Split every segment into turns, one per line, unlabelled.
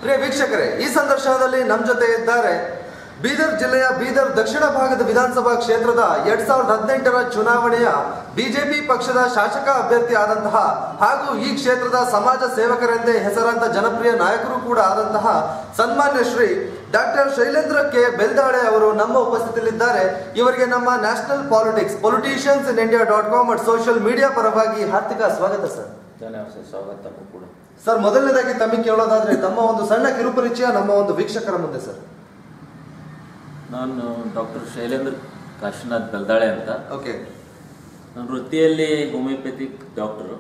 ಪ್ರಿಯ ವೀಕ್ಷಕರೇ ಈ ಸಂದರ್ಶನದಲ್ಲಿ ನಮ್ಮ ಜೊತೆ ಇದ್ದಾರೆ ಬೀದರ್ ಜಿಲ್ಲೆಯ ಬೀದರ್ ದಕ್ಷಿಣ ಭಾಗದ ವಿಧಾನಸಭಾ ಕ್ಷೇತ್ರದ ಎರಡ್ ಸಾವಿರದ ಹದಿನೆಂಟರ ಚುನಾವಣೆಯ ಬಿಜೆಪಿ ಪಕ್ಷದ ಶಾಸಕ ಅಭ್ಯರ್ಥಿ ಆದಂತಹ ಹಾಗೂ ಈ ಕ್ಷೇತ್ರದ ಸಮಾಜ ಸೇವಕರೆಂದೇ ಹೆಸರಾಂತ ಜನಪ್ರಿಯ ನಾಯಕರು ಕೂಡ ಆದಂತಹ ಸನ್ಮಾನ್ಯ ಶ್ರೀ ಡಾಕ್ಟರ್ ಶೈಲೇಂದ್ರ ಕೆ ಬೆಲ್ದಾಳೆ ಅವರು ನಮ್ಮ ಉಪಸ್ಥಿತಿಯಲ್ಲಿದ್ದಾರೆ ಇವರಿಗೆ ನಮ್ಮ national politics politicians in India dot com ಮತ್ತು ಸೋಷಿಯಲ್ ಮೀಡಿಯಾ ಪರವಾಗಿ ಹಾರ್ದಿಕ ಸ್ವಾಗತ ಸರ್
ಧನ್ಯವಾದ ಸರ್ ಸ್ವಾಗತ ತಮಗೂ ಕೂಡ
ಸರ್ ಮೊದಲನೇದಾಗಿ ತಮಗೆ ಕೇಳೋದಾದ್ರೆ ತಮ್ಮ ಒಂದು ಸಣ್ಣ ಕಿರುಪರಿಚಯ ನಮ್ಮ ಒಂದು ವೀಕ್ಷಕರ ಮುಂದೆ ಸರ್
ನಾನು ಡಾಕ್ಟರ್ ಶೈಲೇಂದ್ರ ಕಾಶಿನಾಥ್ ಬೆಲ್ದಾಳೆ ಅಂತ
ಓಕೆ
ನನ್ನ ವೃತ್ತಿಯಲ್ಲಿ ಹೋಮಿಯೋಪೆಥಿಕ್ ಡಾಕ್ಟರು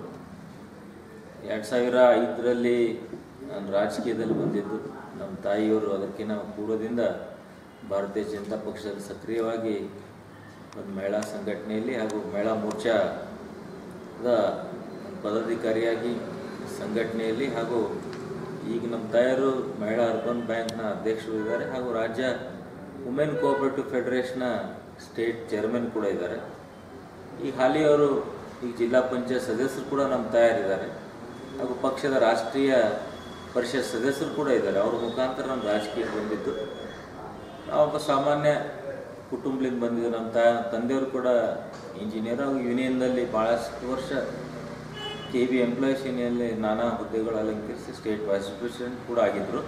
ಎರಡು ಸಾವಿರ ಐದರಲ್ಲಿ ನಾನು ರಾಜಕೀಯದಲ್ಲಿ ಬಂದಿದ್ದು ನಮ್ಮ ತಾಯಿಯವರು ಅದಕ್ಕಿಂತ ಪೂರ್ವದಿಂದ ಭಾರತೀಯ ಜನತಾ ಪಕ್ಷದಲ್ಲಿ ಸಕ್ರಿಯವಾಗಿ ಒಂದು ಮಹಿಳಾ ಸಂಘಟನೆಯಲ್ಲಿ ಹಾಗೂ ಮಹಿಳಾ ಮೋರ್ಚಾದ ಪದಾಧಿಕಾರಿಯಾಗಿ ಸಂಘಟನೆಯಲ್ಲಿ ಹಾಗೂ ಈಗ ನಮ್ಮ ತಾಯರು ಮಹಿಳಾ ಅರ್ಬನ್ ಬ್ಯಾಂಕ್ನ ಅಧ್ಯಕ್ಷರು ಇದ್ದಾರೆ ಹಾಗೂ ರಾಜ್ಯ ವುಮೆನ್ ಕೋಆಪರೇಟಿವ್ ಫೆಡರೇಷನ್ನ ಸ್ಟೇಟ್ ಚೇರ್ಮನ್ ಕೂಡ ಇದ್ದಾರೆ ಈಗ ಹಾಲಿ ಅವರು ಈಗ ಜಿಲ್ಲಾ ಪಂಚಾಯತ್ ಸದಸ್ಯರು ಕೂಡ ನಮ್ಮ ತಯಾರಿದ್ದಾರೆ ಹಾಗೂ ಪಕ್ಷದ ರಾಷ್ಟ್ರೀಯ ಪರಿಷತ್ ಸದಸ್ಯರು ಕೂಡ ಇದ್ದಾರೆ ಅವ್ರ ಮುಖಾಂತರ ನಮ್ಮ ರಾಜಕೀಯಕ್ಕೆ ಬಂದಿದ್ದು ನಾವೊಬ್ಬ ಸಾಮಾನ್ಯ ಕುಟುಂಬದಿಂದ ಬಂದಿದ್ದು ನಮ್ಮ ತಾ ತಂದೆಯವರು ಕೂಡ ಇಂಜಿನಿಯರ್ ಹಾಗೂ ಯೂನಿಯನ್ದಲ್ಲಿ ಭಾಳಷ್ಟು ವರ್ಷ ಕೆ ಬಿ ಎಂಪ್ಲಾಯೀಸ್ ಯೂನಿಯನ್ನಲ್ಲಿ ನಾನಾ ಹುದ್ದೆಗಳು ಅಲಂಕರಿಸಿ ಸ್ಟೇಟ್ ವೈಸ್ ಪ್ರೆಸಿಡೆಂಟ್ ಕೂಡ ಆಗಿದ್ದರು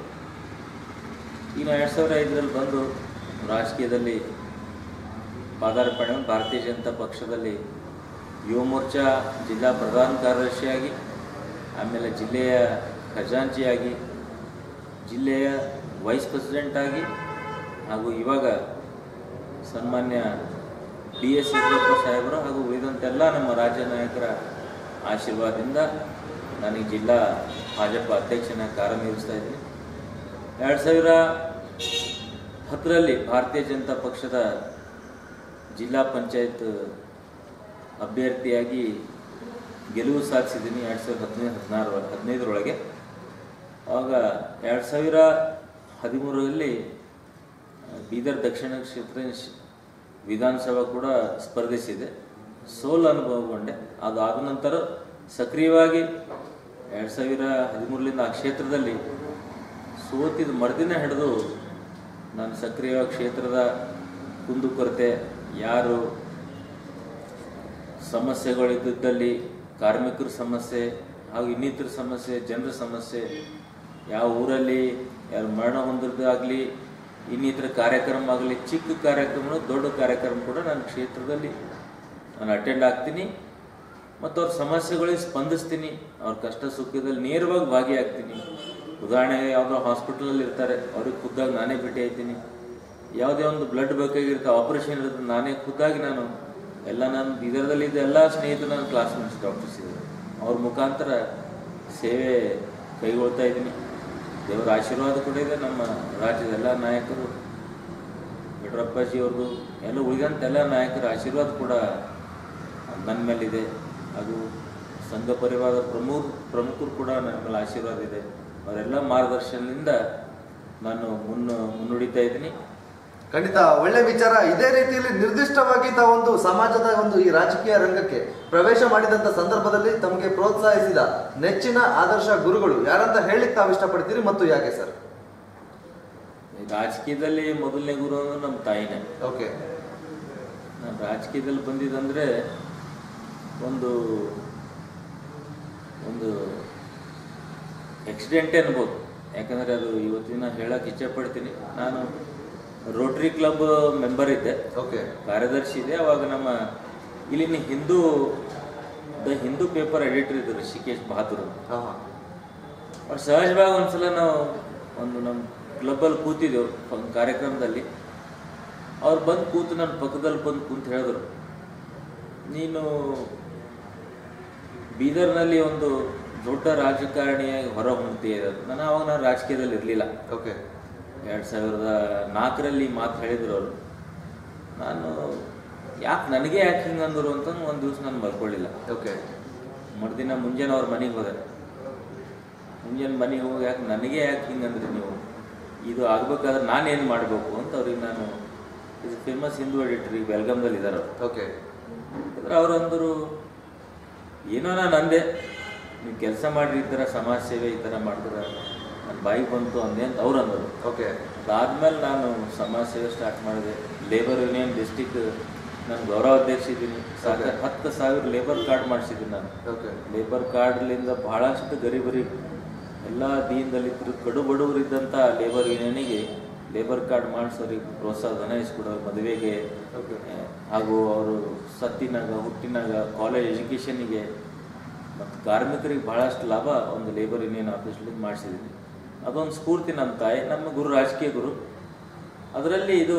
ಈಗ ಎರಡು ಸಾವಿರ ಐದರಲ್ಲಿ ಬಂದು ರಾಜಕೀಯದಲ್ಲಿ ಪಾದಾರ್ಪಣೆ ಮಾಡಿ ಭಾರತೀಯ ಜನತಾ ಪಕ್ಷದಲ್ಲಿ ಯುವ ಮೋರ್ಚಾ ಜಿಲ್ಲಾ ಪ್ರಧಾನ ಕಾರ್ಯದರ್ಶಿಯಾಗಿ ಆಮೇಲೆ ಜಿಲ್ಲೆಯ ಖಜಾಂಚಿಯಾಗಿ ಜಿಲ್ಲೆಯ ವೈಸ್ ಪ್ರೆಸಿಡೆಂಟ್ ಆಗಿ ಹಾಗೂ ಇವಾಗ ಸನ್ಮಾನ್ಯ ಡಿ ಎಸ್ ಯಡಿಯೂರಪ್ಪ ಸಾಹೇಬರು ಹಾಗೂ ಉಳಿದಂತೆಲ್ಲ ನಮ್ಮ ರಾಜ್ಯ ನಾಯಕರ ಆಶೀರ್ವಾದದಿಂದ ನನಗೆ ಜಿಲ್ಲಾ ಭಾಜಪ ಅಧ್ಯಕ್ಷನಾಗಿ ಕಾರ್ಯನಿರ್ವಹಿಸ್ತಾ ಇದ್ದೀನಿ ಎರಡು ಸಾವಿರ ಹತ್ತರಲ್ಲಿ ಭಾರತೀಯ ಜನತಾ ಪಕ್ಷದ ಜಿಲ್ಲಾ ಪಂಚಾಯತ್ ಅಭ್ಯರ್ಥಿಯಾಗಿ ಗೆಲುವು ಸಾಧಿಸಿದ್ದೀನಿ ಎರಡು ಸಾವಿರದ ಹದಿನೈದು ಹದಿನಾರು ಹದಿನೈದರೊಳಗೆ ಆವಾಗ ಎರಡು ಸಾವಿರ ಹದಿಮೂರರಲ್ಲಿ ಬೀದರ್ ದಕ್ಷಿಣ ಕ್ಷೇತ್ರ ಶ್- ವಿಧಾನಸಭಾ ಕೂಡ ಸ್ಪರ್ಧಿಸಿದೆ ಸೋಲು ಅನುಭವಗೊಂಡೆ ಅದಾದ ನಂತರ ಸಕ್ರಿಯವಾಗಿ ಎರಡು ಸಾವಿರ ಹದಿಮೂರರಿಂದ ಆ ಕ್ಷೇತ್ರದಲ್ಲಿ ಸೋತಿದ ಮರುದಿನ ಹಿಡಿದು ನಾನು ಸಕ್ರಿಯವಾಗಿ ಕ್ಷೇತ್ರದ ಕುಂದುಕೊರತೆ ಯಾರು ಸಮಸ್ಯೆಗಳಿದ್ದಲ್ಲಿ ಕಾರ್ಮಿಕರ ಸಮಸ್ಯೆ ಹಾಗೂ ಇನ್ನಿತರ ಸಮಸ್ಯೆ ಜನರ ಸಮಸ್ಯೆ ಯಾವ ಊರಲ್ಲಿ ಯಾರು ಮರಣ ಹೊಂದಿದ್ದಾಗಲಿ ಇನ್ನಿತರ ಕಾರ್ಯಕ್ರಮ ಆಗಲಿ ಚಿಕ್ಕ ಕಾರ್ಯಕ್ರಮ ದೊಡ್ಡ ಕಾರ್ಯಕ್ರಮ ಕೂಡ ನನ್ನ ಕ್ಷೇತ್ರದಲ್ಲಿ ನಾನು ಅಟೆಂಡ್ ಆಗ್ತೀನಿ ಮತ್ತು ಅವ್ರ ಸಮಸ್ಯೆಗಳಿಗೆ ಸ್ಪಂದಿಸ್ತೀನಿ ಅವ್ರ ಕಷ್ಟ ಸುಖದಲ್ಲಿ ನೇರವಾಗಿ ಭಾಗಿಯಾಗ್ತೀನಿ ಉದಾಹರಣೆಗೆ ಯಾವುದೋ ಹಾಸ್ಪಿಟಲಲ್ಲಿ ಇರ್ತಾರೆ ಅವ್ರಿಗೆ ಖುದ್ದಾಗಿ ನಾನೇ ಭೇಟಿ ಆಯ್ತೀನಿ ಯಾವುದೇ ಒಂದು ಬ್ಲಡ್ ಬೇಕಾಗಿರುತ್ತೆ ಆಪರೇಷನ್ ಇರುತ್ತೆ ನಾನೇ ಖುದ್ದಾಗಿ ನಾನು ಎಲ್ಲ ನಾನು ಬೀದರ್ದಲ್ಲಿದ್ದ ಎಲ್ಲ ಸ್ನೇಹಿತರು ನನ್ನ ಕ್ಲಾಸ್ಮೇಟ್ಸ್ ಡಾಕ್ಟರ್ಸ್ ಇದ್ದಾರೆ ಅವ್ರ ಮುಖಾಂತರ ಸೇವೆ ಕೈಗೊಳ್ತಾ ಇದ್ದೀನಿ ದೇವರ ಆಶೀರ್ವಾದ ಕೂಡ ಇದೆ ನಮ್ಮ ರಾಜ್ಯದ ಎಲ್ಲ ನಾಯಕರು ಯಡಿಯೂರಪ್ಪಾಜಿ ಅವ್ರದ್ದು ಎಲ್ಲ ಉಳಿದಂತೆಲ್ಲ ನಾಯಕರ ಆಶೀರ್ವಾದ ಕೂಡ ನನ್ನ ಮೇಲಿದೆ ಹಾಗೂ ಸಂಘ ಪರಿವಾರದ ಪ್ರಮುಖ ಪ್ರಮುಖರು ಕೂಡ ನನ್ನ ಮೇಲೆ ಆಶೀರ್ವಾದ ಇದೆ ಅವರೆಲ್ಲ ಮಾರ್ಗದರ್ಶನದಿಂದ ನಾನು ಮುನ್ನ ಮುನ್ನುಡಿತಾ ಇದ್ದೀನಿ
ಖಂಡಿತ ಒಳ್ಳೆ ವಿಚಾರ ಇದೇ ರೀತಿಯಲ್ಲಿ ನಿರ್ದಿಷ್ಟವಾಗಿ ತಾವೊಂದು ಸಮಾಜದ ಒಂದು ಈ ರಾಜಕೀಯ ರಂಗಕ್ಕೆ ಪ್ರವೇಶ ಮಾಡಿದಂತ ಸಂದರ್ಭದಲ್ಲಿ ತಮಗೆ ಪ್ರೋತ್ಸಾಹಿಸಿದ ನೆಚ್ಚಿನ ಆದರ್ಶ ಗುರುಗಳು ಯಾರಂತ ಹೇಳಿಕ್ ತಾವು ಇಷ್ಟಪಡ್ತೀರಿ ಮತ್ತು ಯಾಕೆ ಸರ್
ಈ ರಾಜಕೀಯದಲ್ಲಿ ಮೊದಲನೇ ಗುರು ಅಂದ್ರೆ ನಮ್ಮ ತಾಯಿನೇ
ಓಕೆ
ನಾನು ರಾಜಕೀಯದಲ್ಲಿ ಬಂದಿದ್ದಂದ್ರೆ ಒಂದು ಒಂದು ಆಕ್ಸಿಡೆಂಟೇ ಅನ್ಬೋದು ಯಾಕಂದರೆ ಅದು ಇವತ್ತಿನ ಹೇಳಕ್ಕೆ ಇಚ್ಛೆಪಡ್ತೀನಿ ನಾನು ರೋಟ್ರಿ ಕ್ಲಬ್ ಮೆಂಬರ್ ಇದ್ದೆ
ಓಕೆ
ಕಾರ್ಯದರ್ಶಿ ಇದೆ ಅವಾಗ ನಮ್ಮ ಇಲ್ಲಿನ Hindu the Hindu paper editor ಇದ್ದರು ಋಷಿಕೇಶ್ ಬಹಾದೂರ್
ಹಾ ಹಾ
ಅವ್ರು ಸಹಜವಾಗಿ ಒಂದ್ಸಲ ನಾವು ಒಂದು ನಮ್ಮ ಕ್ಲಬ್ಬಲ್ಲಿ ಕೂತಿದ್ದೆವು ಒಂದು ಕಾರ್ಯಕ್ರಮದಲ್ಲಿ ಅವ್ರು ಬಂದು ಕೂತು ನನ್ನ ಪಕ್ಕದಲ್ಲಿ ಬಂದು ಕೂತು ಹೇಳಿದ್ರು ನೀನು ಬೀದರ್ನಲ್ಲಿ ಒಂದು ದೊಡ್ಡ ರಾಜಕಾರಣಿಯಾಗಿ ಹೊರ ಹೊಮ್ತೀಯ ನಾನು ಅವಾಗ ನಾನು ರಾಜಕೀಯದಲ್ಲಿ ಇರಲಿಲ್ಲ
ಓಕೆ
ಎರಡು ಸಾವಿರದ ನಾಲ್ಕರಲ್ಲಿ ಮಾತು ಹೇಳಿದ್ರು ಅವರು ನಾನು ಯಾಕೆ ನನಗೆ ಯಾಕೆ ಹಿಂಗೆ ಅಂದರು ಅಂತ ಒಂದು ದಿವಸ ನಾನು ಮಲ್ಕೊಳ್ಳಿಲ್ಲ
ಓಕೆ
ಮರುದಿನ ಮುಂಜಾನೆ ಅವ್ರ ಮನೆಗೆ ಹೋದೆ ಮುಂಜಾನೆ ಮನೆಗೆ ಹೋಗಿ ಯಾಕೆ ನನಗೆ ಯಾಕೆ ಹಿಂಗಂದ್ರಿ ನೀವು ಇದು ಆಗ್ಬೇಕಾದ್ರೆ ನಾನೇನು ಮಾಡಬೇಕು ಅಂತ ಅವ್ರಿಗೆ ನಾನು ಇದು ಫೇಮಸ್ ಹಿಂದೂ ಎಡಿಟರ್ ಈಗ ಬೆಲ್ಗಾಮ್ದಲ್ಲಿ ಇದ್ದಾರೆ ಅವರು
ಓಕೆ
ಅಂದ್ರೆ ಅವ್ರು ಅಂದರು ಏನೋ ನಾನು ಅಂದೆ ನೀವು ಕೆಲಸ ಮಾಡ್ರಿ ಈ ಥರ ಸಮಾಜ ಸೇವೆ ಈ ಥರ ಮಾಡಿದ್ರೆ ನನ್ನ ಬಾಯಿಗೆ ಬಂತು ಅಂದೆ ಅಂತ ಅವ್ರು ಅಂದರು
ಓಕೆ
ಅದಾದ್ಮೇಲೆ ನಾನು ಸಮಾಜ ಸೇವೆ ಸ್ಟಾರ್ಟ್ ಮಾಡಿದೆ ಲೇಬರ್ ಯೂನಿಯನ್ ಡಿಸ್ಟಿಕ್ ನಾನು ಗೌರವಾಧ್ಯಕ್ಷ ಇದ್ದೀನಿ ಸಾಕ ಹತ್ತು ಸಾವಿರ ಲೇಬರ್ ಕಾರ್ಡ್ ಮಾಡಿಸಿದ್ದೀನಿ ನಾನು
ಓಕೆ
ಲೇಬರ್ ಕಾರ್ಡ್ಲಿಂದ ಬಹಳಷ್ಟು ಗರೀಬರಿಗೆ ಎಲ್ಲ ದೀನ್ ದಲಿತರು ಕಡು ಬಡವರಿದ್ದಂಥ ಲೇಬರ್ ಯೂನಿಯನಿಗೆ ಲೇಬರ್ ಕಾರ್ಡ್ ಮಾಡಿಸೋರಿಗೆ ಪ್ರೋತ್ಸಾಹ ಧನ ಇಸ್ಕೊಡೋರು ಮದುವೆಗೆ
ಓಕೆ
ಆ, ಹಾಗೂ ಅವರು ಸತ್ತಿನಾಗ ಹುಟ್ಟಿನಾಗ ಕಾಲೇಜ್ ಎಜುಕೇಷನಿಗೆ ಮತ್ತು ಕಾರ್ಮಿಕರಿಗೆ ಬಹಳಷ್ಟು ಲಾಭ ಒಂದು ಲೇಬರ್ ಯೂನಿಯನ್ ಆಫೀಸ್ಲಿಂದ ಮಾಡಿಸಿದ್ದೀನಿ ಅದೊಂದು ಸ್ಫೂರ್ತಿ ನಮ್ಮ ತಾಯಿ ನಮ್ಮ ಗುರು ರಾಜಕೀಯ ಗುರು ಅದರಲ್ಲಿ ಇದು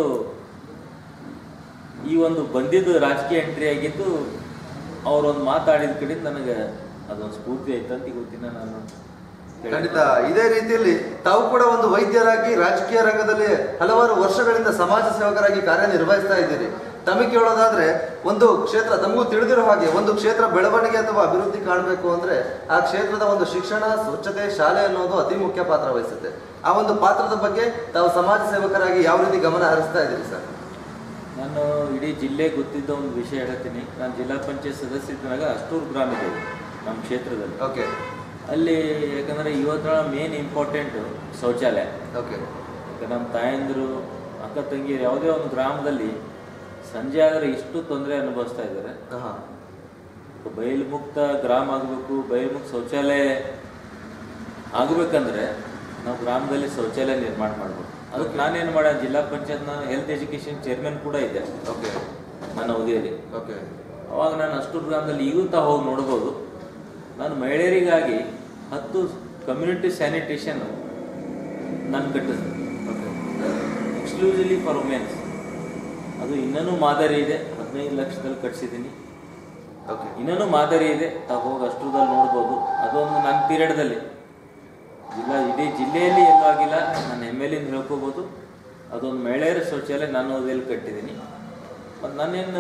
ಈ ಒಂದು ಬಂದಿದ್ದು ರಾಜಕೀಯ ಎಂಟ್ರಿ ಆಗಿದ್ದು ಅವರೊಂದು ಮಾತಾಡಿದ ಕಡೆ ನನಗೆ ಅದೊಂದು ಸ್ಫೂರ್ತಿ ಆಯ್ತಂತ ಇವತ್ತಿನ ನಾನು ಹೇಳ್ತೀನಿ.
ಖಂಡಿತ ಇದೇ ರೀತಿಯಲ್ಲಿ ತಾವು ಕೂಡ ಒಂದು ವೈದ್ಯರಾಗಿ ರಾಜಕೀಯ ರಂಗದಲ್ಲಿ ಹಲವಾರು ವರ್ಷಗಳಿಂದ ಸಮಾಜ ಸೇವಕರಾಗಿ ಕಾರ್ಯನಿರ್ವಹಿಸ್ತಾ ಇದ್ದೀರಿ ತಮಗೆ ಕೇಳೋದಾದ್ರೆ ಒಂದು ಕ್ಷೇತ್ರ ತಮಗೂ ತಿಳಿದಿರೋ ಹಾಗೆ ಒಂದು ಕ್ಷೇತ್ರ ಬೆಳವಣಿಗೆ ಅಥವಾ ಅಭಿವೃದ್ಧಿ ಕಾಣಬೇಕು ಅಂದ್ರೆ ಆ ಕ್ಷೇತ್ರದ ಒಂದು ಶಿಕ್ಷಣ ಸ್ವಚ್ಛತೆ ಶಾಲೆ ಅನ್ನೋದು ಅತಿ ಮುಖ್ಯ ಪಾತ್ರ ವಹಿಸುತ್ತೆ ಆ ಒಂದು ಪಾತ್ರದ ಬಗ್ಗೆ ತಾವು ಸಮಾಜ ಸೇವಕರಾಗಿ ಯಾವ ರೀತಿ ಗಮನ ಹರಿಸ್ತಾ ಇದ್ದೀರಿ ಸರ್
ನಾನು ಇಡೀ ಜಿಲ್ಲೆ ಗೊತ್ತಿದ್ದ ಒಂದು ವಿಷಯ ಹೇಳ್ತೀನಿ ನಾನು ಜಿಲ್ಲಾ ಪಂಚಾಯತ್ ಸದಸ್ಯ ಇದ್ದಾಗ ಅಷ್ಟೂರು ಗ್ರಾಮ ಇದೆ ನಮ್ಮ ಕ್ಷೇತ್ರದಲ್ಲಿ
ಓಕೆ
ಅಲ್ಲಿ ಯಾಕಂದರೆ ಇವತ್ತರ ಮೇನ್ ಇಂಪಾರ್ಟೆಂಟ್ ಶೌಚಾಲಯ
ಓಕೆ
ಯಾಕಂದ್ರೆ ನಮ್ಮ ತಾಯಂದಿರು ಅಕ್ಕ ತಂಗಿಯರು ಯಾವುದೇ ಒಂದು ಗ್ರಾಮದಲ್ಲಿ ಸಂಜೆ ಆದರೆ ಇಷ್ಟು ತೊಂದರೆ ಅನುಭವಿಸ್ತಾ ಇದ್ದಾರೆ
ಹಾ
ಬಯಲು ಮುಕ್ತ ಗ್ರಾಮ ಆಗಬೇಕು ಬಯಲು ಮುಕ್ತ ಶೌಚಾಲಯ ಆಗಬೇಕಂದ್ರೆ ನಾವು ಗ್ರಾಮದಲ್ಲಿ ಶೌಚಾಲಯ ನಿರ್ಮಾಣ ಮಾಡಬೇಕು ಅದಕ್ಕೆ ನಾನೇನು ಮಾಡ ಜಿಲ್ಲಾ ಪಂಚಾಯತ್ನ ಹೆಲ್ತ್ ಎಜುಕೇಷನ್ ಚೇರ್ಮನ್ ಕೂಡ ಇದ್ದೆ
ಓಕೆ
ನನ್ನ ಅವಧಿಯಲ್ಲಿ
ಓಕೆ
ಅವಾಗ ನಾನು ಅಷ್ಟು ಗ್ರಾಮದಲ್ಲಿ ಈಗೂ ತಾ ಹೋಗಿ ನೋಡ್ಬೋದು ನಾನು ಮಹಿಳೆಯರಿಗಾಗಿ ಹತ್ತು ಕಮ್ಯುನಿಟಿ ಸ್ಯಾನಿಟೇಷನ್ ನಾನು ಕಟ್ಟಿದೆ
ಓಕೆ
ಎಕ್ಸ್ಕ್ಲೂಸಿವ್ಲಿ ಫಾರ್ ವುಮೆನ್ಸ್ ಅದು ಇನ್ನೂ ಮಾದರಿ ಇದೆ ಹದಿನೈದು ಲಕ್ಷದಲ್ಲಿ ಕಟ್ಸಿದ್ದೀನಿ
ಓಕೆ
ಇನ್ನೂ ಮಾದರಿ ಇದೆ ತಾವು ಹೋಗಿ ಅಷ್ಟರದಲ್ಲಿ ನೋಡ್ಬೋದು ಅದೊಂದು ನನ್ನ ಪೀರಿಯಡ್ದಲ್ಲಿ ಜಿಲ್ಲಾ ಇಡೀ ಜಿಲ್ಲೆಯಲ್ಲಿ ಎಲ್ಲೂ ಆಗಿಲ್ಲ ನಾನು ಎಮ್ ಎಲ್ ಇಂದ ಹೇಳ್ಕೋಬೋದು ಅದೊಂದು ಮಹಿಳೆಯರ ಶೌಚಾಲಯ ನಾನು ಓದಿಯಲ್ಲಿ ಕಟ್ಟಿದ್ದೀನಿ ಮತ್ತು ನಾನೇನು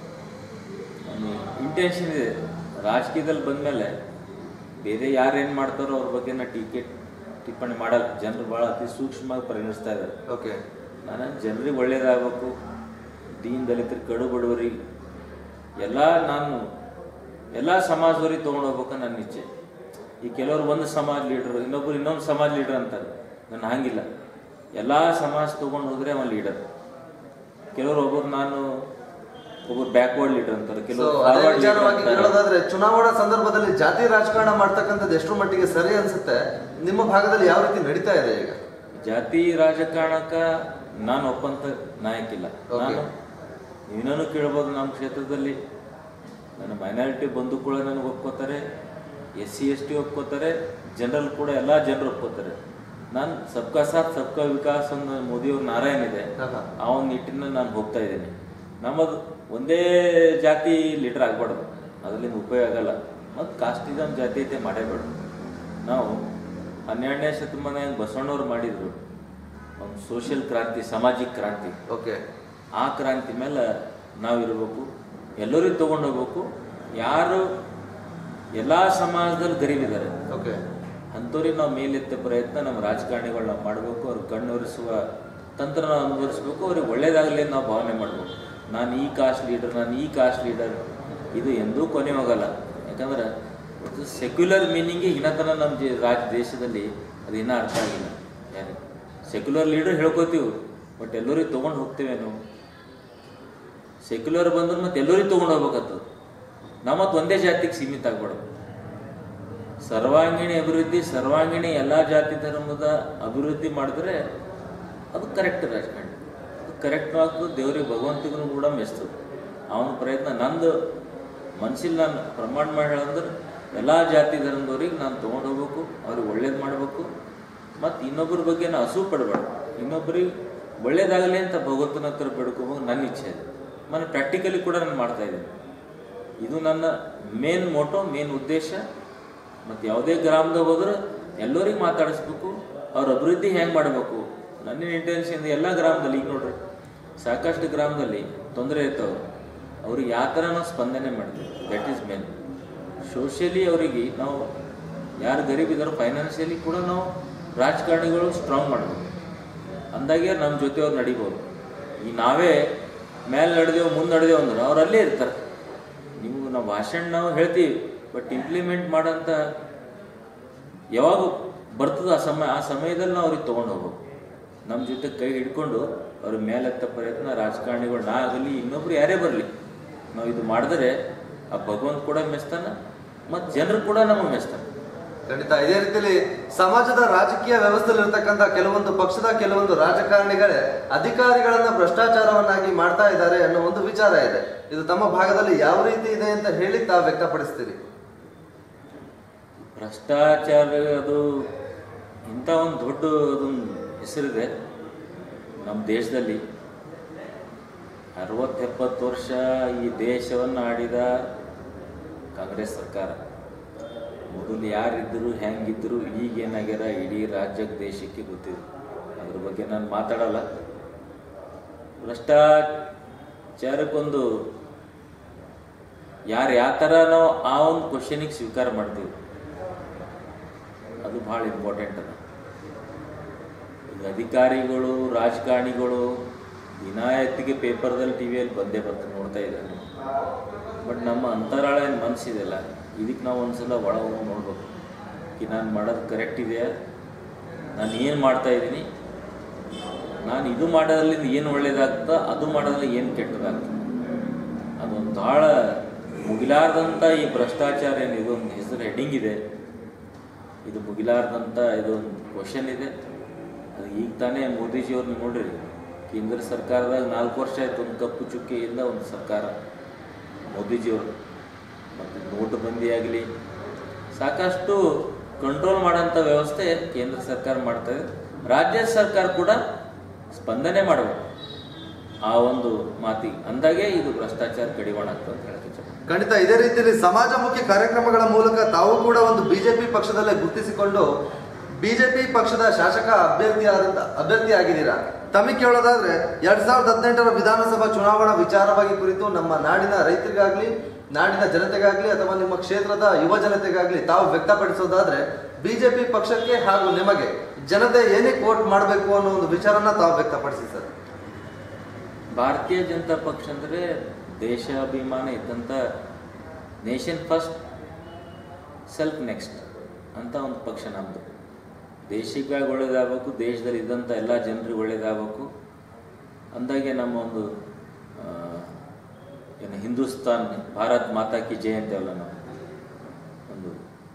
ಇಂಟೆನ್ಷನ್ ಇದೆ ರಾಜಕೀಯದಲ್ಲಿ ಬಂದಮೇಲೆ ಬೇರೆ ಯಾರೇನು ಮಾಡ್ತಾರೋ ಅವ್ರ ಬಗ್ಗೆ ನಾ ಟೀಕೆ ಟಿಪ್ಪಣಿ ಮಾಡಲ್ಲ ಜನರು ಭಾಳ ಅತಿ ಸೂಕ್ಷ್ಮವಾಗಿ ಪರಿಗಣಿಸ್ತಾ ಇದ್ದಾರೆ
ಓಕೆ
ನಾನು ಜನರಿಗೆ ಒಳ್ಳೇದಾಗಬೇಕು ದೀನ್ ದಲಿತರು ಕಡು ಬಡವರಿಗೆ ಎಲ್ಲ ನಾನು ಎಲ್ಲ ಸಮಾಜದವ್ರಿಗೆ ತೊಗೊಂಡು ಹೋಗ್ಬೇಕು ನನ್ನ ಇಚ್ಛೆ ಈ ಕೆಲವರು ಒಂದು ಸಮಾಜ ಲೀಡರ್ ಇನ್ನೊಬ್ರು ಇನ್ನೊಂದು ಸಮಾಜ ಲೀಡರ್ ಅಂತಾರೆ ನನ್ನ ಹಂಗಿಲ್ಲ ಎಲ್ಲ ಸಮಾಜ ತೊಗೊಂಡು ಹೋದ್ರೆ ಅವ ಲೀಡರ್ ಕೆಲವರು ಒಬ್ಬರು ನಾನು ಒಬ್ಬರು ಬ್ಯಾಕ್ವರ್ಡ್ ಲೀಡರ್ ಅಂತಾರೆ
ಸೊ
ಕೆಲವರು
ಅದೇ
ಫಾರ್ವರ್ಡ್ ಲೀಡರ್
ವಿಚಾರವಾಗಿ
ಅಂತಾರೆ
ಕೇಳೋದಾದ್ರೆ ಚುನಾವಣಾ ಸಂದರ್ಭದಲ್ಲಿ ಜಾತಿ ರಾಜಕಾರಣ ಮಾಡ್ತಕ್ಕಂಥದ್ದು ಎಷ್ಟರ ಮಟ್ಟಿಗೆ ಸರಿ ಅನ್ಸುತ್ತೆ ನಿಮ್ಮ ಭಾಗದಲ್ಲಿ ಯಾವ ರೀತಿ ನಡೀತಾ ಇದೆ ಈಗ
ಜಾತಿ ರಾಜಕಾರಣಕ್ಕ ನಾನು ಒಪ್ಪಂತ ನಾಯಕಿಲ್ಲ
Okay.
ನಾನು ನೀನೂ ಕೇಳ್ಬೋದು ನಮ್ಮ ಕ್ಷೇತ್ರದಲ್ಲಿ ನನ್ನ ಮೈನಾರಿಟಿ ಬಂಧು ಕೂಡ ನನಗೆ ಒಪ್ಕೋತಾರೆ ಎಸ್ ಸಿ ಎಸ್ ಟಿ ಒಪ್ಕೋತಾರೆ ಜನರಲ್ ಕೂಡ ಎಲ್ಲ ಜನರು ಒಪ್ಕೋತಾರೆ ನಾನು ಸಬ್ಕಾ ಸಾಥ್ ಸಬ್ಕಾ ವಿಕಾಸ್ ಅನ್ನೋ ಮೋದಿಯವ್ರ ನಾರಾಯಣ ಇದೆ
ಆಹಾ.
ಆ ಒಂದು ನಿಟ್ಟಿನಲ್ಲಿ ನಾನು ಹೋಗ್ತಾ ಇದ್ದೀನಿ ನಮ್ಮದು ಒಂದೇ ಜಾತಿ ಲೀಡರ್ ಆಗ್ಬಾರ್ದು ಅದರಿಂದ ಉಪಯೋಗ ಆಗಲ್ಲ ಮತ್ತು ಕಾಸ್ಟಿಸಮ್ ಜಾತೀಯತೆ ಮಾಡೇಬೇಡ ನಾವು ಹನ್ನೆರಡನೇ ಶತಮಾನ ಬಸವಣ್ಣವ್ರು ಮಾಡಿದ್ರು ಒಂದು ಸೋಷಿಯಲ್ ಕ್ರಾಂತಿ ಸಾಮಾಜಿಕ ಕ್ರಾಂತಿ
ಓಕೆ
ಆ ಕ್ರಾಂತಿ ಮೇಲೆ ನಾವಿರಬೇಕು ಎಲ್ಲರಿಗೂ ತಗೊಂಡು ಹೋಗ್ಬೇಕು ಯಾರು ಎಲ್ಲ ಸಮಾಜದಲ್ಲಿ ಗರೀಬಿದ್ದಾರೆ
ಓಕೆ
ಅಂಥವ್ರಿಗೆ ನಾವು ಮೇಲೆತ್ತ ಪ್ರಯತ್ನ ನಮ್ಮ ರಾಜಕಾರಣಿಗಳು ನಾವು ಮಾಡಬೇಕು ಅವ್ರ ಕಣ್ಣೊರೆಸುವ ತಂತ್ರ ನಾವು ಅನುಭವಿಸ್ಬೇಕು ಅವ್ರಿಗೆ ಒಳ್ಳೇದಾಗಲಿ ಅಂತ ನಾವು ಭಾವನೆ ಮಾಡಬೇಕು ನಾನು ಈ ಕಾಸ್ಟ್ ಲೀಡರ್ ನಾನು ಈ ಕಾಸ್ಟ್ ಲೀಡರ್ ಇದು ಎಂದೂ ಕೊನೆ ಹೋಗಲ್ಲ ಯಾಕಂದ್ರೆ ಇದು ಸೆಕ್ಯುಲರ್ ಮೀನಿಂಗಿಗೆ ಇನ್ನೂ ತನಕ ನಮ್ಮ ಜಿ ರಾಜ ದೇಶದಲ್ಲಿ ಅದು ಇನ್ನೂ ಅರ್ಥ ಆಗಿಲ್ಲ ಯಾರು ಸೆಕ್ಯುಲರ್ ಲೀಡರ್ ಹೇಳ್ಕೊತೀವಿ ಬಟ್ ಎಲ್ಲರಿಗೆ ತೊಗೊಂಡು ಹೋಗ್ತೇವೆ ನಾವು ಸೆಕ್ಯುಲರ್ ಬಂದ್ರೆ ಮತ್ತೆ ಎಲ್ಲರಿಗೆ ತೊಗೊಂಡು ಹೋಗ್ಬೇಕತ್ತದ ನಾವು ಮತ್ತೆ ಒಂದೇ ಜಾತಿಗೆ ಸೀಮಿತ ಆಗ್ಬಾರ್ದು ಸರ್ವಾಂಗೀಣ ಅಭಿವೃದ್ಧಿ ಸರ್ವಾಂಗೀಣ ಎಲ್ಲ ಜಾತಿ ಧರ್ಮದ ಅಭಿವೃದ್ಧಿ ಮಾಡಿದ್ರೆ ಅದು ಕರೆಕ್ಟ್ ರಾಜಕಾರಣ ಅದು ಕರೆಕ್ಟ್ ಆಗ್ತದೆ ದೇವ್ರಿಗೆ ಭಗವಂತಿಗೂ ಕೂಡ ಮೆಚ್ತದೆ ಅವನ ಪ್ರಯತ್ನ ನಂದು ಮನ್ಸಿಲ್ಲಿ ನಾನು ಪ್ರಮಾಣ ಮಾಡಿ ಹೇಳಂದ್ರೆ ಎಲ್ಲ ಜಾತಿ ಧರ್ಮದವ್ರಿಗೆ ನಾನು ತೊಗೊಂಡು ಹೋಗ್ಬೇಕು ಅವ್ರಿಗೆ ಒಳ್ಳೇದು ಮಾಡಬೇಕು ಮತ್ತು ಇನ್ನೊಬ್ಬರ ಬಗ್ಗೆ ನಾನು ಹಸು ಪಡಬಾರ್ದು ಇನ್ನೊಬ್ಬರಿಗೆ ಒಳ್ಳೇದಾಗಲಿ ಅಂತ ಭಗವಂತನ ಹತ್ರ ಬೇಡ್ಕೋಬೇಕು ನನ್ನ ಇಚ್ಛೆ ಇದೆ ಮತ್ತು ಪ್ರಾಕ್ಟಿಕಲಿ ಕೂಡ ನಾನು ಮಾಡ್ತಾ ಇದ್ದೀನಿ ಇದು ನನ್ನ ಮೇನ್ ಮೋಟೋ ಮೇನ್ ಉದ್ದೇಶ ಮತ್ತು ಯಾವುದೇ ಗ್ರಾಮದಾಗ ಹೋದ್ರೆ ಎಲ್ಲರಿಗೆ ಮಾತಾಡಿಸ್ಬೇಕು ಅವ್ರ ಅಭಿವೃದ್ಧಿ ಹೆಂಗೆ ಮಾಡಬೇಕು ನನ್ನ ಇಂಟೆನ್ಷನ್ ಎಲ್ಲ ಗ್ರಾಮದಲ್ಲಿ ಈಗ ನೋಡ್ರಿ ಸಾಕಷ್ಟು ಗ್ರಾಮದಲ್ಲಿ ತೊಂದರೆ ಇರ್ತಾವೆ ಅವ್ರಿಗೆ ಯಾವ ಥರ ನಾವು ಸ್ಪಂದನೆ ಮಾಡ್ತೀವಿ ದಟ್ ಈಸ್ ಮೇನ್ ಸೋಷಿಯಲಿ ಅವರಿಗೆ ನಾವು ಯಾರು ಗರೀಬ್ ಇದ್ದಾರೋ ಫೈನಾನ್ಷಿಯಲಿ ಕೂಡ ನಾವು ರಾಜಕಾರಣಿಗಳು ಸ್ಟ್ರಾಂಗ್ ಮಾಡಬೇಕು ಅಂದಾಗೆ ನಮ್ಮ ಜೊತೆ ಅವ್ರು ನಡಿಬೋದು ಈ ನಾವೇ ಮೇಲೆ ನಡೆದೇವು ಮುಂದೆ ನಡೆದೇವು ಅಂದ್ರೆ ಅವ್ರು ಅಲ್ಲೇ ಇರ್ತಾರೆ ನೀವು ನಾವು ಭಾಷಣ ನಾವು ಹೇಳ್ತೀವಿ ಬಟ್ ಇಂಪ್ಲಿಮೆಂಟ್ ಮಾಡೋಂಥ ಯಾವಾಗ ಬರ್ತದೆ ಆ ಸಮಯ ಆ ಸಮಯದಲ್ಲಿ ನಾವು ಅವ್ರಿಗೆ ತೊಗೊಂಡು ಹೋಗ್ಬೇಕು ನಮ್ಮ ಜೊತೆ ಕೈ ಹಿಡ್ಕೊಂಡು ಅವ್ರ ಮೇಲೆತ್ತ ಪ್ರಯತ್ನ ರಾಜಕಾರಣಿಗಳು ನಾ ಆಗಲಿ ಇನ್ನೊಬ್ರು ಯಾರೇ ಬರಲಿ ನಾವು ಇದು ಮಾಡಿದ್ರೆ ಆ ಭಗವಂತ ಕೂಡ ಮೆಚ್ತಾನ ಮತ್ತು ಜನರು ಕೂಡ ನಮಗೆ ಮೆಚ್ತಾನೆ
ಖಂಡಿತ ಇದೇ ರೀತಿಯಲ್ಲಿ ಸಮಾಜದ ರಾಜಕೀಯ ವ್ಯವಸ್ಥೆಯಲ್ಲಿ ಇರ್ತಕ್ಕಂಥ ಕೆಲವೊಂದು ಪಕ್ಷದ ಕೆಲವೊಂದು ರಾಜಕಾರಣಿಗಳೇ ಅಧಿಕಾರಿಗಳನ್ನ ಭ್ರಷ್ಟಾಚಾರವನ್ನಾಗಿ ಮಾಡ್ತಾ ಇದ್ದಾರೆ ಅನ್ನೋ ಒಂದು ವಿಚಾರ ಇದೆ ಇದು ತಮ್ಮ ಭಾಗದಲ್ಲಿ ಯಾವ ರೀತಿ ಇದೆ ಅಂತ ಹೇಳಿ ತಾವು ವ್ಯಕ್ತಪಡಿಸ್ತೀರಿ
ಭ್ರಷ್ಟಾಚಾರ ಅದು ಇಂಥ ಒಂದು ದೊಡ್ಡ ಅದೊಂದು ಹೆಸರಿದೆ ನಮ್ಮ ದೇಶದಲ್ಲಿ ಅರವತ್ತೆಪ್ಪತ್ತು ವರ್ಷ ಈ ದೇಶವನ್ನು ಆಡಿದ ಕಾಂಗ್ರೆಸ್ ಸರ್ಕಾರ ಮೊದಲು ಯಾರಿದ್ದರು ಹೆಂಗಿದ್ರು ಈಗೇನಾಗ್ಯಾರ ಇಡೀ ರಾಜ್ಯಕ್ಕೆ ದೇಶಕ್ಕೆ ಗೊತ್ತಿದೆ ಅದ್ರ ಬಗ್ಗೆ ನಾನು ಮಾತಾಡಲ್ಲ ಭ್ರಷ್ಟಾಚಾರಕ್ಕೊಂದು ಯಾರು ಯಾವ ಥರ ನಾವು ಆ ಒಂದು ಕ್ವಶನಿಗೆ ಸ್ವೀಕಾರ ಮಾಡ್ತೀವಿ ಅದು ಭಾಳ ಇಂಪಾರ್ಟೆಂಟ್ ಅದ ಈಗ ಅಧಿಕಾರಿಗಳು ರಾಜಕಾರಣಿಗಳು ದಿನಾಯತ್ತಿಗೆ ಪೇಪರ್ದಲ್ಲಿ ಟಿ ವಿಯಲ್ಲಿ ಬಂದೇ ಬರ್ತಾರೆ ನೋಡ್ತಾ ಇದ್ದಾರೆ ಬಟ್ ನಮ್ಮ ಅಂತರಾಳ ಏನು ಮನಸ್ಸಿದೆಯಲ್ಲ ಇದಕ್ಕೆ ನಾವು ಒಂದ್ಸಲ ಒಳ ಹೋಗಿ ನೋಡ್ಬೇಕು ಈ ನಾನು ಮಾಡೋದು ಕರೆಕ್ಟ್ ಇದೆಯಾ ನಾನು ಏನು ಮಾಡ್ತಾ ಇದ್ದೀನಿ ನಾನು ಇದು ಮಾಡೋದ್ರಿಂದ ಏನು ಒಳ್ಳೇದಾಗ್ತದ ಅದು ಮಾಡೋದ್ರಲ್ಲಿ ಏನು ಕೆಟ್ಟದಾಗ್ತದೆ ಅದೊಂದು ಭಾಳ ಮುಗಿಲಾರ್ದಂಥ ಈ ಭ್ರಷ್ಟಾಚಾರ ಏನು ಇದೊಂದು ಹೆಸರು ಹೆಡ್ಡಿಂಗ್ ಇದೆ ಇದು ಮುಗಿಲಾರ್ದಂಥ ಇದೊಂದು ಕ್ವಶನ್ ಇದೆ ಅದು ಈಗ ತಾನೇ ಮೋದಿಜಿಯವ್ರನ್ನ ನೋಡ್ರಿ ಕೇಂದ್ರ ಸರ್ಕಾರದಾಗ ನಾಲ್ಕು ವರ್ಷ ಆಯ್ತು ಒಂದು ಕಪ್ಪು ಚುಕ್ಕೆಯಿಂದ ಒಂದು ಸರ್ಕಾರ ಮೋದಿಜಿಯವರು ಮತ್ತು ನೋಟುಬಂದಿ ಆಗಲಿ ಸಾಕಷ್ಟು ಕಂಟ್ರೋಲ್ ಮಾಡೋಂಥ ವ್ಯವಸ್ಥೆ ಕೇಂದ್ರ ಸರ್ಕಾರ ಮಾಡ್ತಾ ಇದೆ ರಾಜ್ಯ ಸರ್ಕಾರ ಕೂಡ ಸ್ಪಂದನೆ ಮಾಡಬೇಕು ಆ ಒಂದು ಮಾತಿಗೆ ಅಂದಾಗೆ ಇದು ಭ್ರಷ್ಟಾಚಾರ ಕಡಿವಾಣ ಆಗ್ತದೆ ಅಂತ ಹೇಳಕ್ಕೆ ಇಚ್ಛೆ
ಖಂಡಿತ ಇದೇ ರೀತಿಯಲ್ಲಿ ಸಮಾಜಮುಖಿ ಕಾರ್ಯಕ್ರಮಗಳ ಮೂಲಕ ತಾವು ಕೂಡ ಒಂದು ಬಿಜೆಪಿ ಪಕ್ಷದಲ್ಲೇ ಗುರುತಿಸಿಕೊಂಡು ಬಿಜೆಪಿ ಪಕ್ಷದ ಶಾಸಕ ಅಭ್ಯರ್ಥಿ ಆದಂತ ಅಭ್ಯರ್ಥಿ ಆಗಿದ್ದೀರಾ ತಮಗೆ ಕೇಳೋದಾದ್ರೆ ಎರಡ್ ಸಾವಿರದ ಹದಿನೆಂಟರ ವಿಧಾನಸಭಾ ಚುನಾವಣಾ ವಿಚಾರವಾಗಿ ಕುರಿತು ನಮ್ಮ ನಾಡಿನ ರೈತರಿಗಾಗ್ಲಿ ನಾಡಿನ ಜನತೆಗಾಗ್ಲಿ ಅಥವಾ ನಿಮ್ಮ ಕ್ಷೇತ್ರದ ಯುವ ಜನತೆಗಾಗ್ಲಿ ತಾವು ವ್ಯಕ್ತಪಡಿಸೋದಾದ್ರೆ ಬಿಜೆಪಿ ಪಕ್ಷಕ್ಕೆ ಹಾಗೂ ನಿಮಗೆ ಜನತೆ ಏನಕ್ಕೆ ವೋಟ್ ಮಾಡಬೇಕು ಅನ್ನೋ ಒಂದು ವಿಚಾರನ ತಾವು ವ್ಯಕ್ತಪಡಿಸಿ ಸರ್
ಭಾರತೀಯ ಜನತಾ ಪಕ್ಷ ಅಂದರೆ ದೇಶಾಭಿಮಾನ ಇದ್ದಂಥ ನೇಷನ್ ಫಸ್ಟ್ ಸೆಲ್ಫ್ ನೆಕ್ಸ್ಟ್ ಅಂತ ಒಂದು ಪಕ್ಷ ನಮ್ಮದು ದೇಶಕ್ಕೆ ಒಳ್ಳೇದಾಗಬೇಕು ದೇಶದಲ್ಲಿ ಇದ್ದಂಥ ಎಲ್ಲ ಜನರಿಗೆ ಒಳ್ಳೇದಾಗಬೇಕು ಅಂದಾಗೆ ನಮ್ಮ ಒಂದು ಆ, ಏನು ಹಿಂದೂಸ್ತಾನ್ ಭಾರತ್ ಮಾತಾ ಕಿ ಜಯ ಅಂತೇವಲ್ಲ ನಾವು ಒಂದು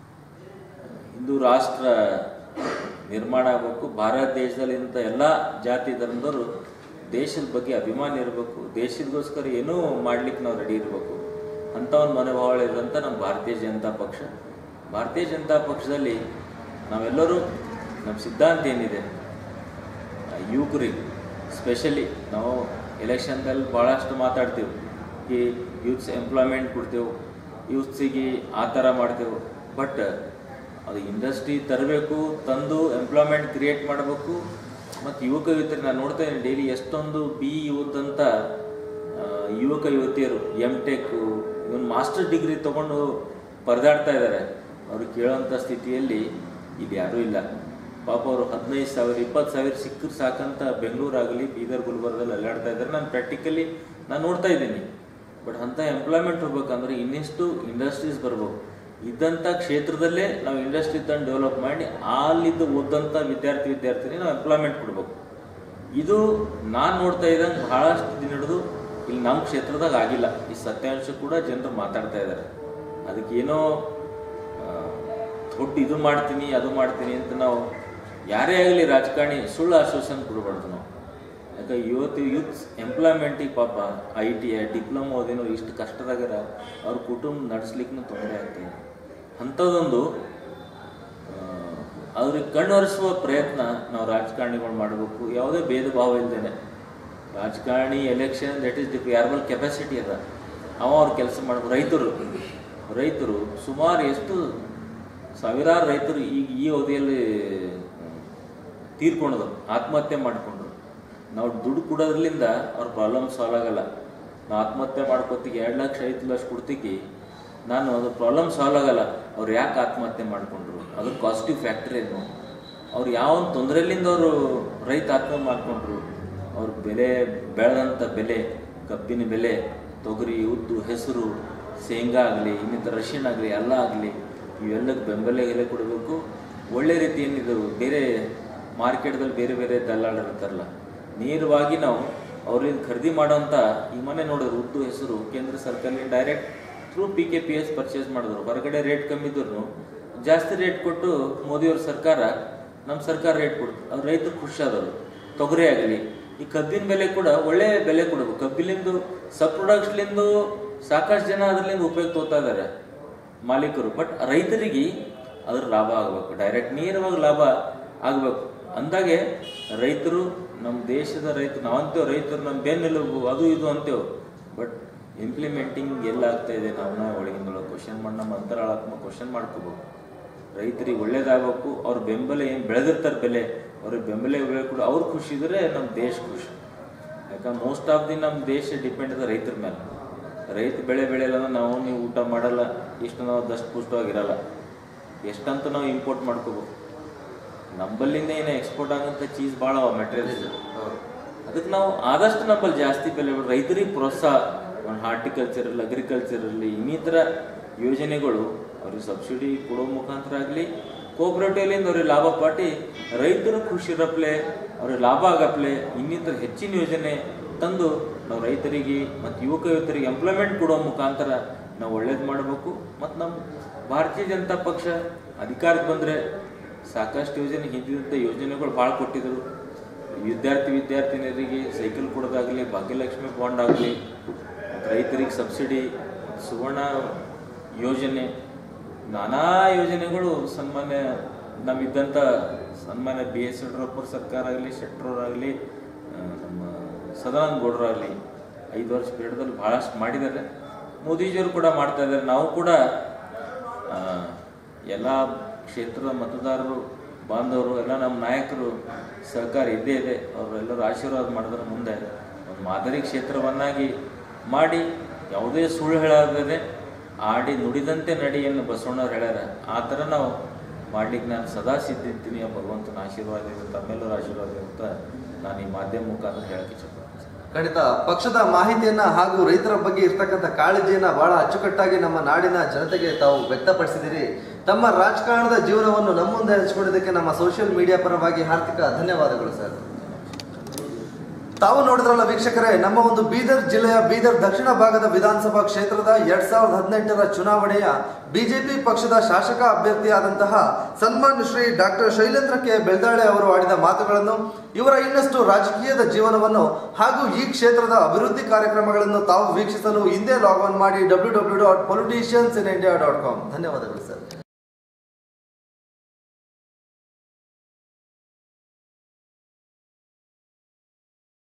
ಹಿಂದೂ ರಾಷ್ಟ್ರ ನಿರ್ಮಾಣ ಆಗಬೇಕು ಭಾರತ ದೇಶದಲ್ಲಿ ಇಂಥ ಎಲ್ಲ ಜಾತಿ ಧರ್ಮದವರು ದೇಶದ ಬಗ್ಗೆ ಅಭಿಮಾನ ಇರಬೇಕು ದೇಶದಗೋಸ್ಕರ ಏನೂ ಮಾಡ್ಲಿಕ್ಕೆ ನಾವು ರೆಡಿ ಇರಬೇಕು ಅಂತ ಒಂದು ಮನೋಭಾವ ಇರುವಂಥ ನಮ್ಮ ಭಾರತೀಯ ಜನತಾ ಪಕ್ಷ ಭಾರತೀಯ ಜನತಾ ಪಕ್ಷದಲ್ಲಿ ನಾವೆಲ್ಲರೂ ನಮ್ಮ ಸಿದ್ಧಾಂತ ಏನಿದೆ ಆ ಯುವಕರಿಗೆ ಸ್ಪೆಷಲಿ ನಾವು ಎಲೆಕ್ಷನ್ದಲ್ಲಿ ಭಾಳಷ್ಟು ಮಾತಾಡ್ತೀವಿ ಈ ಯೂತ್ಸ್ ಎಂಪ್ಲಾಯ್ಮೆಂಟ್ ಕೊಡ್ತೇವೆ ಯೂತ್ಸಿಗೆ ಆ ಥರ ಮಾಡ್ತೇವೆ ಬಟ್ ಅದು ಇಂಡಸ್ಟ್ರಿ ತರಬೇಕು ತಂದು ಎಂಪ್ಲಾಯ್ಮೆಂಟ್ ಕ್ರಿಯೇಟ್ ಮಾಡಬೇಕು ಮತ್ತು ಯುವಕ ಯುವತಿಯರು ನಾನು ನೋಡ್ತಾ ಇದ್ದೀನಿ ಡೈಲಿ ಎಷ್ಟೊಂದು ಬಿ ಓದಂಥ ಆ, ಯುವಕ ಯುವತಿಯರು M tech even master degree ತೊಗೊಂಡು ಪರದಾಡ್ತಾ ಇದ್ದಾರೆ ಅವ್ರು ಕೇಳೋಂಥ ಸ್ಥಿತಿಯಲ್ಲಿ ಇಲ್ಲಿ ಯಾರೂ ಇಲ್ಲ ಪಾಪ ಅವರು ಹದಿನೈದು ಸಾವಿರ ಇಪ್ಪತ್ತು ಸಾವಿರ ಸಿಕ್ಕರು ಸಾಕಂತ ಬೆಂಗಳೂರಾಗಲಿ ಬೀದರ್ ಗುಲ್ಬರ್ಗದಲ್ಲಿ ಅಲ್ಲಾಡ್ತಾ ಇದ್ದಾರೆ ನಾನು ಪ್ರಾಕ್ಟಿಕಲಿ ನಾನು ನೋಡ್ತಾ ಇದ್ದೀನಿ ಬಟ್ ಅಂಥ ಎಂಪ್ಲಾಯ್ಮೆಂಟ್ ಹೋಗ್ಬೇಕಂದ್ರೆ ಇನ್ನೆಷ್ಟು ಇಂಡಸ್ಟ್ರೀಸ್ ಬರ್ಬೇಕು ಇದ್ದಂಥ ಕ್ಷೇತ್ರದಲ್ಲೇ ನಾವು ಇಂಡಸ್ಟ್ರಿ ತಂದು ಡೆವಲಪ್ ಮಾಡಿ ಅಲ್ಲಿದ್ದು ಓದಂಥ ವಿದ್ಯಾರ್ಥಿ ವಿದ್ಯಾರ್ಥಿನಿ ನಾವು ಎಂಪ್ಲಾಯ್ಮೆಂಟ್ ಕೊಡ್ಬೇಕು ಇದು ನಾನು ನೋಡ್ತಾ ಇದ್ದಂಗೆ ಬಹಳಷ್ಟು ದಿನ ಹಿಡಿದು ಇಲ್ಲಿ ನಮ್ಮ ಕ್ಷೇತ್ರದಾಗ ಆಗಿಲ್ಲ ಈ ಸತ್ಯಾಂಶ ಕೂಡ ಜನರು ಮಾತಾಡ್ತಾ ಇದ್ದಾರೆ ಅದಕ್ಕೇನೋ ಆ, ದೊಡ್ಡ ಇದು ಮಾಡ್ತೀನಿ ಅದು ಮಾಡ್ತೀನಿ ಅಂತ ನಾವು ಯಾರೇ ಆಗಲಿ ರಾಜಕಾರಣಿ ಸುಳ್ಳು ಆಶ್ವಾಸನೆ ಕೊಡಬಾರ್ದು ನಾವು ಯಾಕೆ ಇವತ್ತು ಯೂತ್ಸ್ ಎಂಪ್ಲಾಯ್ಮೆಂಟಿಗೆ ಪಾಪ ಐ ಟಿ ಐ ಡಿಪ್ಲೊಮಾ ಓದಿನೋ ಇಷ್ಟು ಕಷ್ಟದಾಗರ ಅವ್ರ ಕುಟುಂಬ ನಡೆಸ್ಲಿಕ್ಕೂ ತೊಂದರೆ ಆಗ್ತಾಯಿದೆ ಅಂಥದ್ದೊಂದು ಆ, ಅವ್ರಿಗೆ ಕಣ್ಣೊರೆಸುವ ಪ್ರಯತ್ನ ನಾವು ರಾಜಕಾರಣಿಗಳು ಮಾಡಬೇಕು ಯಾವುದೇ ಭೇದ ಭಾವ ಇಲ್ಲದೇನೆ ರಾಜಕಾರಣಿ ಎಲೆಕ್ಷನ್ ದಟ್ ಈಸ್ ಡಿಪ್ ಯಾರ ಮೇಲೆ ಕೆಪಾಸಿಟಿ ಅದ ಅವ ಅವ್ರ ಕೆಲಸ ಮಾಡ್ಬೇಕು ರೈತರು ರೈತರು ಸುಮಾರು ಎಷ್ಟು ಸಾವಿರಾರು ರೈತರು ಈಗ ಈ ಅವಧಿಯಲ್ಲಿ ತೀರ್ಕೊಂಡ್ರು ಆತ್ಮಹತ್ಯೆ ಮಾಡಿಕೊಂಡ್ರು ನಾವು ದುಡ್ಡು ಕೊಡೋದ್ರಿಂದ ಅವ್ರ ಪ್ರಾಬ್ಲಮ್ ಸಾಲ್ವ್ ಆಗಲ್ಲ ನಾವು ಆತ್ಮಹತ್ಯೆ ಮಾಡ್ಕೋತಿಗೆ ಎರಡು ಲಕ್ಷ ಐದು ಲಕ್ಷ ಕೊಡ್ತಿಗೆ ನಾನು ಅದು ಪ್ರಾಬ್ಲಮ್ ಸಾಲ್ವ್ ಆಗಲ್ಲ ಅವ್ರು ಯಾಕೆ ಆತ್ಮಹತ್ಯೆ ಮಾಡಿಕೊಂಡ್ರು ಅದ್ರ ಪಾಸಿಟಿವ್ ಫ್ಯಾಕ್ಟರ್ ಏನು ಅವ್ರು ಯಾವ ಒಂದು ತೊಂದರೆಲಿಂದ ಅವರು ರೈತ ಆತ್ಮಹತ್ಯೆ ಮಾಡಿಕೊಂಡ್ರು ಅವ್ರ ಬೆಲೆ ಬೆಳೆದಂಥ ಬೆಲೆ ಕಬ್ಬಿನ ಬೆಲೆ ತೊಗರಿ ಉದ್ದು ಹೆಸರು ಶೇಂಗಾ ಆಗಲಿ ಇನ್ನಿತರ ರಶಿಯನ್ ಆಗಲಿ ಎಲ್ಲ ಆಗಲಿ ಇವೆಲ್ಲಕ್ಕೆ ಬೆಂಬಲ ಬೆಲೆ ಕೊಡಬೇಕು ಒಳ್ಳೆ ರೀತಿ ಏನಿದು ಬೇರೆ ಮಾರ್ಕೆಟ್ದಲ್ಲಿ ಬೇರೆ ಬೇರೆ ದಲ್ಲಾಳರು ಇರ್ತಾರಲ್ಲ ನೇರವಾಗಿ ನಾವು ಅವ್ರಿಂದ ಖರೀದಿ ಮಾಡೋಂಥ ಈ ಮನೆ ನೋಡಿದ್ರು ಉದ್ದು ಹೆಸರು ಕೇಂದ್ರ ಸರ್ಕಾರದಿಂದ direct through P K P S purchase ಮಾಡಿದ್ರು ಹೊರಗಡೆ ರೇಟ್ ಕಮ್ಮಿ ಇದ್ರು ಜಾಸ್ತಿ ರೇಟ್ ಕೊಟ್ಟು ಮೋದಿಯವ್ರ ಸರ್ಕಾರ ನಮ್ಮ ಸರ್ಕಾರ ರೇಟ್ ಕೊಡ್ತು ಅವ್ರು ರೈತರು ಖುಷಿ ಆದವರು ತೊಗರಿ ಆಗಲಿ ಈ ಕಬ್ಬಿನ ಬೆಲೆ ಕೂಡ ಒಳ್ಳೆ ಬೆಲೆ ಕೊಡಬೇಕು ಕಬ್ಬಿಲಿಂದು ಸಬ್ ಪ್ರೊಡಕ್ಟ್ಸ್ಲಿಂದು ಸಾಕಷ್ಟು ಜನ ಅದರಿಂದ ಉಪಯೋಗ ತಗೋತಾ ಇದ್ದಾರೆ ಮಾಲೀಕರು ಬಟ್ ರೈತರಿಗೆ ಅದ್ರ ಲಾಭ ಆಗಬೇಕು ಡೈರೆಕ್ಟ್ ನೇರವಾಗಿ ಲಾಭ ಆಗಬೇಕು ಅಂದಾಗೆ ರೈತರು ನಮ್ಮ ದೇಶದ ರೈತರು ನಾವಂತೇವೆ ರೈತರು ನಮ್ಮ ಬೆನ್ನೆಲುಬು ಅದು ಇದು ಅಂತೇವೆ ಬಟ್ ಇಂಪ್ಲಿಮೆಂಟಿಂಗ್ ಎಲ್ಲ ಆಗ್ತಾ ಇದೆ ನಾವು ಒಳಗಿಂದೊಳಗೆ ಕ್ವಶನ್ ಮಾಡಿ ನಮ್ಮ ಅಂತರಾಳಾತ್ಮ ಕ್ವಶನ್ ಮಾಡ್ಕೋಬೇಕು ರೈತರಿಗೆ ಒಳ್ಳೇದಾಗಬೇಕು ಅವ್ರ ಬೆಂಬಲ ಏನು ಬೆಳೆದಿರ್ತಾರೆ ಬೆಲೆ ಅವ್ರಿಗೆ ಬೆಂಬಲ ಬೆಲೆ ಕೂಡ ಅವ್ರು ಖುಷಿ ಇದ್ರೆ ನಮ್ಮ ದೇಶ ಖುಷಿ ಯಾಕಂದ್ರೆ ಮೋಸ್ಟ್ ಆಫ್ ದಿ ನಮ್ಮ ದೇಶ ಡಿಪೆಂಡ್ ಇದೆ ರೈತರ ಮೇಲೆ ರೈತ ಬೆಳೆ ಬೆಳೆಯಲ್ಲ ಅಂದ್ರೆ ನಾವು ನೀವು ಊಟ ಮಾಡಲ್ಲ ಇಷ್ಟು ನಾವು ದಷ್ಟು ಪುಷ್ಟವಾಗಿರಲ್ಲ ಎಷ್ಟಂತ ನಾವು ಇಂಪೋರ್ಟ್ ಮಾಡ್ಕೋಬೇಕು ನಂಬಲ್ಲಿಂದ ಏನು ಎಕ್ಸ್ಪೋರ್ಟ್ ಆಗಂತ ಚೀಸ್ ಭಾಳ ಅವ ಮೆಟೀರಿಯಲ್ಸ್ ಅದಕ್ಕೆ ನಾವು ಆದಷ್ಟು ನಮ್ಮಲ್ಲಿ ಜಾಸ್ತಿ ಬೆಲೆ ಬಿಡು ರೈತರಿಗೆ ಪ್ರೋತ್ಸಾಹ ಒಂದು ಹಾರ್ಟಿಕಲ್ಚರಲ್ ಅಗ್ರಿಕಲ್ಚರಲ್ಲಿ ಇನ್ನಿತರ ಯೋಜನೆಗಳು ಅವ್ರಿಗೆ ಸಬ್ಸಿಡಿ ಕೊಡೋ ಮುಖಾಂತರ ಆಗಲಿ ಕೋಆಪರೇಟಿವ್ಲಿಂದ ಅವ್ರಿಗೆ ಲಾಭ ಪಾಟಿ ರೈತರು ಖುಷಿ ಇರಪ್ಲೆ ಅವ್ರಿಗೆ ಲಾಭ ಆಗಪ್ಲೆ ಇನ್ನಿತರ ಹೆಚ್ಚಿನ ಯೋಜನೆ ತಂದು ನಾವು ರೈತರಿಗೆ ಮತ್ತು ಯುವಕ ಯುವತರಿಗೆ ಎಂಪ್ಲಾಯ್ಮೆಂಟ್ ಕೊಡೋ ಮುಖಾಂತರ ನಾವು ಒಳ್ಳೇದು ಮಾಡಬೇಕು ಮತ್ತು ನಮ್ಮ ಭಾರತೀಯ ಜನತಾ ಪಕ್ಷ ಅಧಿಕಾರಕ್ಕೆ ಬಂದರೆ ಸಾಕಷ್ಟು ಯೋಜನೆ ಹಿಂದಿನಂಥ ಯೋಜನೆಗಳು ಭಾಳ ಕೊಟ್ಟಿದ್ರು ವಿದ್ಯಾರ್ಥಿ ವಿದ್ಯಾರ್ಥಿನಿಯರಿಗೆ ಸೈಕಲ್ ಕೊಡೋದಾಗಲಿ ಭಾಗ್ಯಲಕ್ಷ್ಮಿ ಬಾಂಡ್ ಆಗಲಿ ರೈತರಿಗೆ ಸಬ್ಸಿಡಿ ಸುವರ್ಣ ಯೋಜನೆ ನಾನಾ ಯೋಜನೆಗಳು ಸನ್ಮಾನ್ಯ ನಮ್ಮಿದ್ದಂಥ ಸನ್ಮಾನ್ಯ ಬಿ ಎಸ್ ಯಡಿಯೂರಪ್ಪ ಸರ್ಕಾರ ಆಗಲಿ ಶೆಟ್ಟರವರಾಗಲಿ ನಮ್ಮ ಸದಾನಂದ ಗೌಡರಾಗಲಿ ಐದು ವರ್ಷ ಪೀರಿಯಡ್ದಲ್ಲಿ ಭಾಳಷ್ಟು ಮಾಡಿದ್ದಾರೆ ಮೋದಿಜಿಯವರು ಕೂಡ ಮಾಡ್ತಾ ಇದ್ದಾರೆ ನಾವು ಕೂಡ ಆ, ಎಲ್ಲ ಕ್ಷೇತ್ರದ ಮತದಾರರು ಬಾಂಧವರು ಎಲ್ಲ ನಮ್ಮ ನಾಯಕರು ಸಹಕಾರ ಇದ್ದೇ ಇದೆ ಅವರೆಲ್ಲರೂ ಆಶೀರ್ವಾದ ಮಾಡಿದ್ರೆ ಮುಂದೆ ಒಂದು ಮಾದರಿ ಕ್ಷೇತ್ರವನ್ನಾಗಿ ಮಾಡಿ ಯಾವುದೇ ಸುಳ್ಳು ಹೇಳಾಗದೆ ಆಡಿ ನುಡಿದಂತೆ ನಡಿಯನ್ನು ಬಸವಣ್ಣವ್ರು ಹೇಳ್ಯಾರ ಆ ಥರ ನಾವು ಮಾಡ್ಲಿಕ್ಕೆ ನಾನು ಸದಾ ಸಿದ್ಧಿರ್ತೀನಿ ಆ ಭಗವಂತನ ಆಶೀರ್ವಾದ ಇದೆ ತಮ್ಮೆಲ್ಲರ ಆಶೀರ್ವಾದ ಇದೆ ಅಂತ ನಾನು ಈ ಮಾಧ್ಯಮ ಮುಖಾಂತರ ಹೇಳಕ್ಕೆ ಇಷ್ಟಪಡ್ತೀನಿ
ಖಂಡಿತ ಪಕ್ಷದ ಮಾಹಿತಿಯನ್ನ ಹಾಗೂ ರೈತರ ಬಗ್ಗೆ ಇರ್ತಕ್ಕಂಥ ಕಾಳಜಿಯನ್ನ ಬಹಳ ಅಚ್ಚುಕಟ್ಟಾಗಿ ನಮ್ಮ ನಾಡಿನ ಜನತೆಗೆ ತಾವು ವ್ಯಕ್ತಪಡಿಸಿದಿರಿ ತಮ್ಮ ರಾಜಕಾರಣದ ಜೀವನವನ್ನು ನಮ್ಮ ಮುಂದೆ ಹಂಚಿಕೊಂಡಿದ್ದಕ್ಕೆ ನಮ್ಮ ಸೋಷಿಯಲ್ ಮೀಡಿಯಾ ಪರವಾಗಿ ಹಾರ್ದಿಕ ಧನ್ಯವಾದಗಳು ಸರ್ ತಾವು ನೋಡಿದ್ರಲ್ಲ ವೀಕ್ಷಕರೇ ನಮ್ಮ ಒಂದು ಬೀದರ್ ಜಿಲ್ಲೆಯ ಬೀದರ್ ದಕ್ಷಿಣ ಭಾಗದ ವಿಧಾನಸಭಾ ಕ್ಷೇತ್ರದ ಎರಡ್ ಸಾವಿರದ ಹದಿನೆಂಟರ ಚುನಾವಣೆಯ ಬಿಜೆಪಿ ಪಕ್ಷದ ಶಾಸಕ ಅಭ್ಯರ್ಥಿಯಾದಂತಹ ಸನ್ಮಾನ್ಯ ಶ್ರೀ ಡಾಕ್ಟರ್ ಶೈಲೇಂದ್ರ ಕೆ ಬೆಳ್ದಾಳೆ ಅವರು ಆಡಿದ ಮಾತುಗಳನ್ನು ಇವರ ಇನ್ನಷ್ಟು ರಾಜಕೀಯದ ಜೀವನವನ್ನು ಹಾಗೂ ಈ ಕ್ಷೇತ್ರದ ಅಭಿವೃದ್ಧಿ ಕಾರ್ಯಕ್ರಮಗಳನ್ನು ತಾವು ವೀಕ್ಷಿಸಲು ಹಿಂದೆ ಲಾಗ್ ಆನ್ ಮಾಡಿ W W dot politicians in India dot com ಧನ್ಯವಾದಗಳು ಸರ್